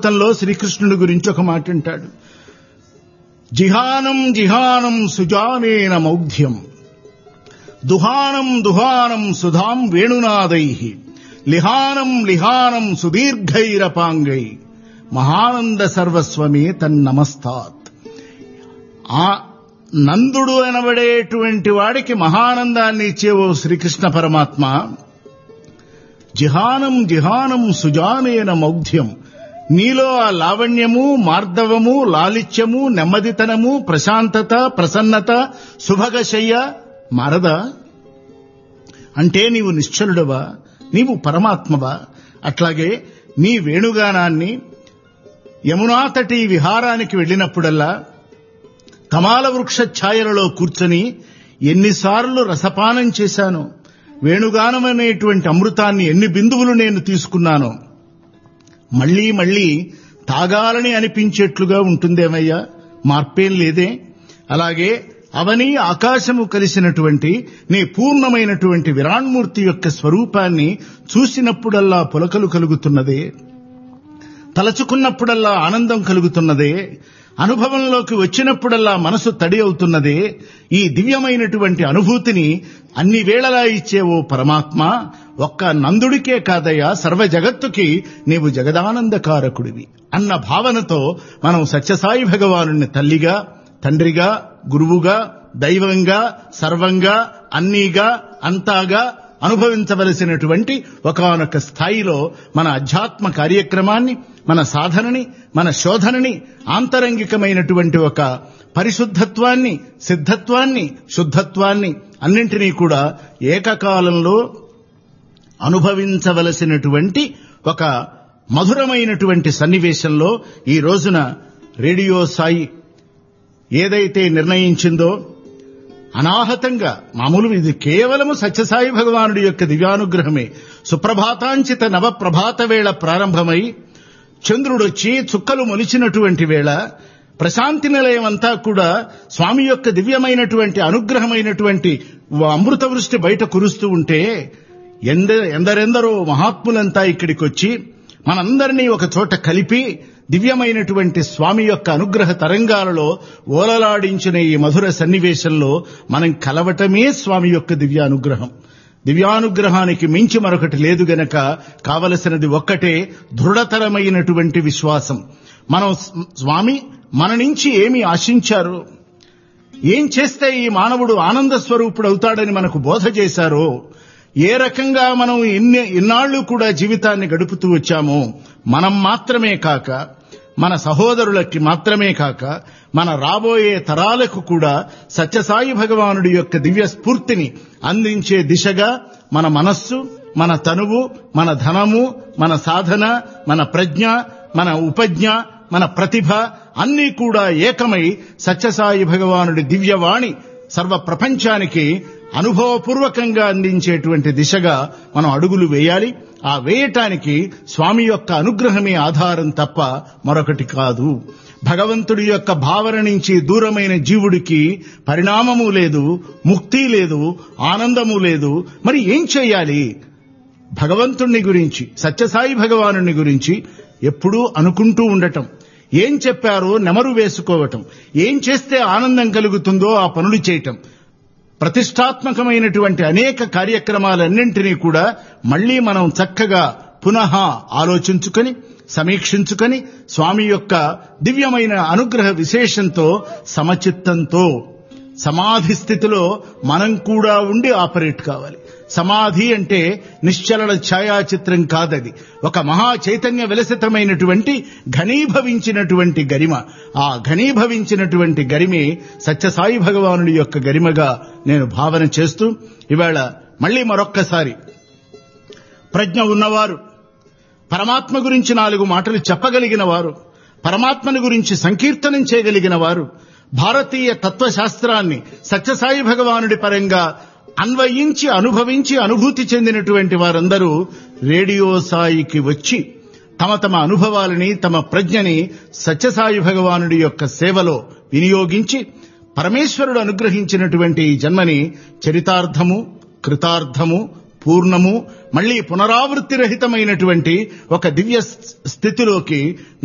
భాగవతంలో శ్రీకృష్ణుడి గురించి ఒక మాట అంటాడు జిహానం జిహానం సుజానేన మౌఢ్యం దుహానం దుహానం సుధాం వేణునాదై లిహానం లిహానం సుదీర్ఘైరపాంగై మహానంద సర్వస్వమే తన్నమస్తాత్ ఆ నందుడు అనబడేటువంటి వాడికి మహానందాన్ని ఇచ్చేవో శ్రీకృష్ణ పరమాత్మ జిహానం జిహానం సుజానేన మౌఢ్యం నీలో ఆ లావణ్యము మార్దవము లాలిత్యము నెమ్మదితనము ప్రశాంతత ప్రసన్నత శుభగశయ్య మారదా అంటే నీవు నిశ్చలుడవా నీవు పరమాత్మవా అట్లాగే నీ వేణుగానాన్ని యమునాతటి విహారానికి వెళ్ళినప్పుడల్లా కమాల వృక్ష ఛాయలలో కూర్చొని ఎన్నిసార్లు రసపానం చేశాను వేణుగానం అనేటువంటి అమృతాన్ని ఎన్ని బిందువులు నేను తీసుకున్నానో మళ్లీ మళ్లీ తాగాలని అనిపించేట్లుగా ఉంటుందేమయ్యా మార్పేం లేదే అలాగే అవని ఆకాశము కలిసినటువంటి నీ పూర్ణమైనటువంటి విరాణ్మూర్తి యొక్క స్వరూపాన్ని చూసినప్పుడల్లా పులకలు కలుగుతున్నదే తలచుకున్నప్పుడల్లా ఆనందం కలుగుతున్నదే అనుభవంలోకి వచ్చినప్పుడల్లా మనసు తడి అవుతున్నదే ఈ దివ్యమైనటువంటి అనుభూతిని అన్ని వేళలా ఇచ్చే ఓ పరమాత్మ ఒక్క నందుడికే కాదయ్యా సర్వ జగత్తుకి నీవు జగదానందకారకుడివి అన్న భావనతో మనం సత్యసాయి భగవాను తల్లిగా తండ్రిగా గురువుగా దైవంగా సర్వంగా అన్నీగా అంతాగా అనుభవించవలసినటువంటి ఒకనొక స్థాయిలో మన అధ్యాత్మ కార్యక్రమాన్ని మన సాధనని మన శోధనని ఆంతరంగికమైనటువంటి ఒక పరిశుద్ధత్వాన్ని సిద్ధత్వాన్ని శుద్ధత్వాన్ని అన్నింటినీ కూడా ఏకకాలంలో అనుభవించవలసినటువంటి ఒక మధురమైనటువంటి సన్నివేశంలో ఈ రోజున రేడియో సాయి ఏదైతే నిర్ణయించిందో అనాహతంగా మామూలు ఇది కేవలము సత్యసాయి భగవానుడి యొక్క దివ్యానుగ్రహమే సుప్రభాతాంచిత నవ ప్రభాత వేళ ప్రారంభమై చంద్రుడొచ్చి చుక్కలు మొలిచినటువంటి వేళ ప్రశాంతి నిలయం అంతా కూడా స్వామి యొక్క దివ్యమైనటువంటి అనుగ్రహమైనటువంటి అమృత వృష్టి బయట కురుస్తూ ఉంటే ఎంద ఎందరెందరో మహాత్ములంతా ఇక్కడికి వచ్చి మనందరినీ ఒక చోట కలిపి దివ్యమైనటువంటి స్వామి యొక్క అనుగ్రహ తరంగాలలో ఓలలాడించిన ఈ మధుర సన్నివేశంలో మనం కలవటమే స్వామి యొక్క దివ్య అనుగ్రహం దివ్యానుగ్రహానికి మించి మరొకటి లేదు గనక కావలసినది ఒక్కటే దృఢతరమైనటువంటి విశ్వాసం మనం స్వామి మన నుంచి ఏమి ఆశించారు ఏం చేస్తే ఈ మానవుడు ఆనంద స్వరూపుడు అవుతాడని మనకు బోధ చేశారో ఏ రకంగా మనం ఇన్ని ఇన్నాళ్లు కూడా జీవితాన్ని గడుపుతూ వచ్చామో మనం మాత్రమే కాక మన సహోదరులకి మాత్రమే కాక మన రాబోయే తరాలకు కూడా సత్యసాయి భగవానుడి యొక్క దివ్య స్ఫూర్తిని అందించే దిశగా మన మనస్సు మన తనువు మన ధనము మన సాధన మన ప్రజ్ఞ మన ఉపజ్ఞ మన ప్రతిభ అన్నీ కూడా ఏకమై సత్యసాయి భగవానుడి దివ్యవాణి సర్వ ప్రపంచానికి అనుభవపూర్వకంగా అందించేటువంటి దిశగా మనం అడుగులు వేయాలి ఆ వేయటానికి స్వామి యొక్క అనుగ్రహమే ఆధారం తప్ప మరొకటి కాదు భగవంతుడి యొక్క భావన నుంచి దూరమైన జీవుడికి పరిణామము లేదు ముక్తి లేదు ఆనందము లేదు మరి ఏం చేయాలి భగవంతుణ్ణి గురించి సత్యసాయి భగవాను గురించి ఎప్పుడూ అనుకుంటూ ఉండటం ఏం చెప్పారో నెమరు వేసుకోవటం ఏం చేస్తే ఆనందం కలుగుతుందో ఆ పనులు చేయటం ప్రతిష్టాత్మకమైనటువంటి అనేక కార్యక్రమాలన్నింటినీ కూడా మళ్లీ మనం చక్కగా పునః ఆలోచించుకొని సమీక్షించుకొని స్వామి యొక్క దివ్యమైన అనుగ్రహ విశేషంతో సమచిత్తంతో సమాధి స్థితిలో మనం కూడా ఉండి ఆపరేట్ కావాలి సమాధి అంటే నిశ్చలన ఛాయాచిత్రం కాదది ఒక మహా చైతన్య విలసితమైనటువంటి ఘనీభవించినటువంటి గరిమ ఆ ఘనీభవించినటువంటి గరిమే సత్యసాయి భగవానుడి యొక్క గరిమగా నేను భావన చేస్తూ ఇవాళ మళ్లీ మరొక్కసారి ప్రజ్ఞ ఉన్నవారు పరమాత్మ గురించి నాలుగు మాటలు చెప్పగలిగిన వారు పరమాత్మని గురించి సంకీర్తనం చేయగలిగిన వారు భారతీయ తత్వశాస్త్రాన్ని సత్యసాయి భగవానుడి పరంగా అన్వయించి అనుభవించి అనుభూతి చెందినటువంటి వారందరూ రేడియో సాయికి వచ్చి తమ తమ అనుభవాలని తమ ప్రజ్ఞని సత్యసాయి భగవానుడి యొక్క సేవలో వినియోగించి పరమేశ్వరుడు అనుగ్రహించినటువంటి ఈ జన్మని చరితార్థము కృతార్థము పూర్ణము మళ్లీ పునరావృత్తి రహితమైనటువంటి ఒక దివ్య స్థితిలోకి